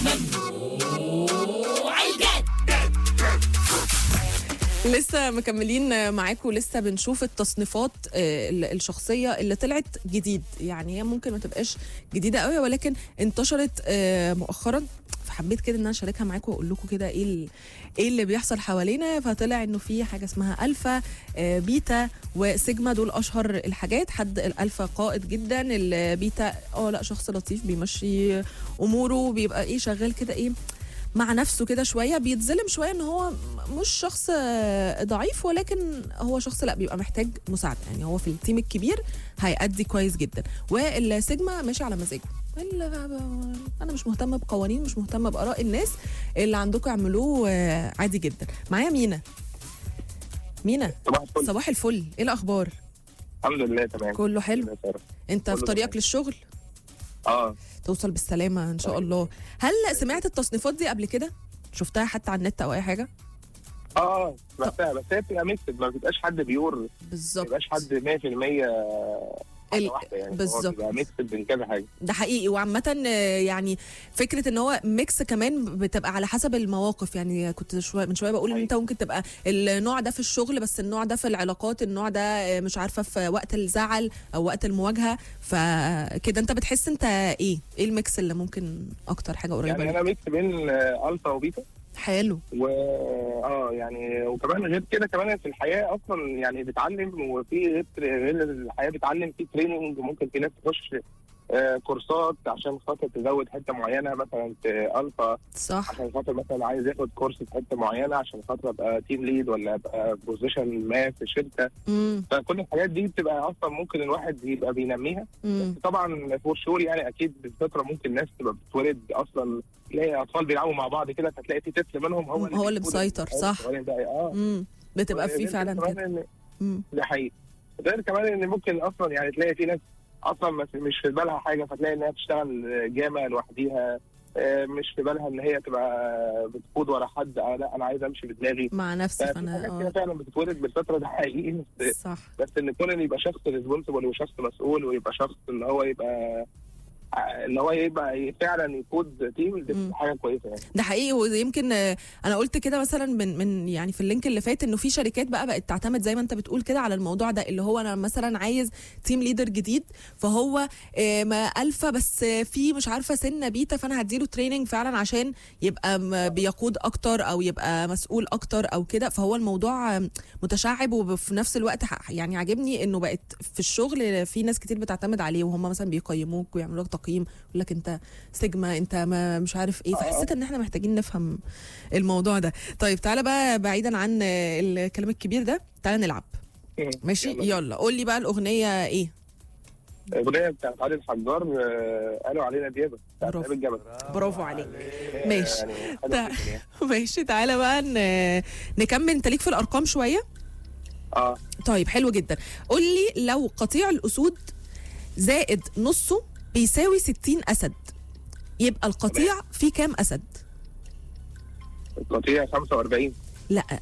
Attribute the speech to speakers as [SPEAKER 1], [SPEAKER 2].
[SPEAKER 1] ممنوع الجد
[SPEAKER 2] لسه مكملين معاكم لسه بنشوف التصنيفات آه، ال- الشخصيه اللي طلعت جديد يعني هي ممكن ما تبقاش جديده قوي ولكن انتشرت آه، مؤخرا فحبيت كده ان انا اشاركها معاكم واقول لكم كده ايه ال- ايه اللي بيحصل حوالينا فطلع انه في حاجه اسمها الفا آه، بيتا وسيجما دول اشهر الحاجات حد الالفا قائد جدا البيتا اه لا شخص لطيف بيمشي اموره بيبقى ايه شغال كده ايه مع نفسه كده شويه بيتظلم شويه ان هو مش شخص آه، ضعيف ولكن هو شخص لا بيبقى محتاج مساعده يعني هو في التيم الكبير هيأدي كويس جدا والسيجما ماشي على مزاجه ال- انا مش مهتمه بقوانين مش مهتمه باراء الناس اللي عندكم اعملوه آه، عادي جدا معايا مينا مينا
[SPEAKER 3] صباح الفل
[SPEAKER 2] صباح الفل ايه الاخبار
[SPEAKER 3] الحمد لله تمام
[SPEAKER 2] كله حلو
[SPEAKER 3] يا سارة.
[SPEAKER 2] انت في
[SPEAKER 3] كله
[SPEAKER 2] طريقك
[SPEAKER 3] تمام.
[SPEAKER 2] للشغل
[SPEAKER 3] اه
[SPEAKER 2] توصل بالسلامه ان شاء
[SPEAKER 3] طيب.
[SPEAKER 2] الله هل سمعت التصنيفات دي قبل كده شفتها حتى على النت او اي حاجه
[SPEAKER 3] اه اه سمعتها بس هي بتبقى ميكسد ما بتبقاش حد بيور ما
[SPEAKER 2] بالظبط
[SPEAKER 3] بيبقاش حد 100% حاجه
[SPEAKER 2] ال-
[SPEAKER 3] واحده يعني
[SPEAKER 2] بالظبط.
[SPEAKER 3] هو بيبقى ميكسد من كذا حاجه
[SPEAKER 2] ده حقيقي وعامة آه، يعني فكرة ان هو ميكس كمان بتبقى على حسب المواقف يعني كنت شوية من شوية بقول ان
[SPEAKER 3] أيوة.
[SPEAKER 2] انت ممكن تبقى النوع ده في الشغل بس النوع ده في العلاقات النوع ده آه، مش عارفة في وقت الزعل او وقت المواجهة فكده انت بتحس انت ايه ايه الميكس اللي ممكن اكتر حاجة قريبة
[SPEAKER 3] يعني
[SPEAKER 2] ليك؟
[SPEAKER 3] انا ميكس بين آه، الفا وبيتا
[SPEAKER 2] حلو
[SPEAKER 3] و اه يعني وكمان غير كده كمان في الحياه اصلا يعني بتعلم وفي غير غير الحياه بتعلم في تريننج ممكن في ناس تخش آه كورسات عشان خاطر تزود حته معينه مثلا في الفا
[SPEAKER 2] صح
[SPEAKER 3] عشان خاطر مثلا عايز ياخد كورس في حته معينه عشان خاطر ابقى تيم ليد ولا ابقى بوزيشن ما في شركه
[SPEAKER 2] امم
[SPEAKER 3] فكل الحاجات دي بتبقى اصلا ممكن الواحد يبقى بينميها
[SPEAKER 2] امم
[SPEAKER 3] طبعا فور شور يعني اكيد بالفطره ممكن ناس تبقى بتتولد اصلا تلاقي اطفال بيلعبوا مع بعض كده فتلاقي في طفل منهم هو
[SPEAKER 2] هو اللي
[SPEAKER 3] بيقود
[SPEAKER 2] مسيطر،
[SPEAKER 3] الحياة
[SPEAKER 2] صح.
[SPEAKER 3] الصغيرين ده اه
[SPEAKER 2] امم بتبقى في
[SPEAKER 3] غير
[SPEAKER 2] فعلا
[SPEAKER 3] كمان
[SPEAKER 2] كده
[SPEAKER 3] إن-
[SPEAKER 2] مم.
[SPEAKER 3] ده حقيقي غير كمان ان ممكن اصلا يعني تلاقي في ناس اصلا مش- مش في بالها حاجه فتلاقي انها بتشتغل جامع لوحديها آه، مش في بالها ان هي تبقى بتقود ورا حد آه لا انا عايز امشي بدماغي
[SPEAKER 2] مع نفسي
[SPEAKER 3] ففي
[SPEAKER 2] فانا
[SPEAKER 3] حاجات كده
[SPEAKER 2] اه
[SPEAKER 3] فعلا بتتولد بالفتره ده حقيقي بس
[SPEAKER 2] صح
[SPEAKER 3] بس ان كون ان يبقى شخص ريسبونسبل وشخص مسؤول ويبقى شخص اللي هو يبقى اللي هو يبقى فعلا يقود تيم دي
[SPEAKER 2] مم.
[SPEAKER 3] حاجه كويسه يعني
[SPEAKER 2] ده حقيقي ويمكن آه، انا قلت كده مثلا من من يعني في اللينك اللي فات انه في شركات بقى بقت تعتمد زي ما انت بتقول كده على الموضوع ده اللي هو انا مثلا عايز تيم ليدر جديد فهو آه، ما الفا بس آه، في مش عارفه سنه بيتا فانا هديله تريننج فعلا عشان يبقى م- بيقود اكتر او يبقى مسؤول اكتر او كده فهو الموضوع آه، متشعب وفي نفس الوقت ح- يعني عاجبني انه بقت في الشغل في ناس كتير بتعتمد عليه وهم مثلا بيقيموك ويعملوا لك تقييم يقول لك انت سيجما انت ما مش عارف ايه فحسيت ان احنا محتاجين نفهم الموضوع ده طيب تعالى بقى بعيدا عن آه، الكلام الكبير ده تعالى نلعب ماشي
[SPEAKER 3] يلا.
[SPEAKER 2] يلا قول لي بقى الاغنيه ايه
[SPEAKER 3] الاغنيه بتاعت علي الحجار آه، قالوا علينا ديابه بتاعت
[SPEAKER 2] برافو.
[SPEAKER 3] نائب الجبل
[SPEAKER 2] برافو عليك ماشي.
[SPEAKER 3] يعني حلوة
[SPEAKER 2] ده-
[SPEAKER 3] جداً يعني.
[SPEAKER 2] ماشي تعالى بقى ن- نكمل انت ليك في الارقام شويه
[SPEAKER 3] اه
[SPEAKER 2] طيب حلو جدا قول لي لو قطيع الاسود زائد نصه بيساوي 60 اسد يبقى القطيع فيه كام اسد
[SPEAKER 3] القطيع 45
[SPEAKER 2] لا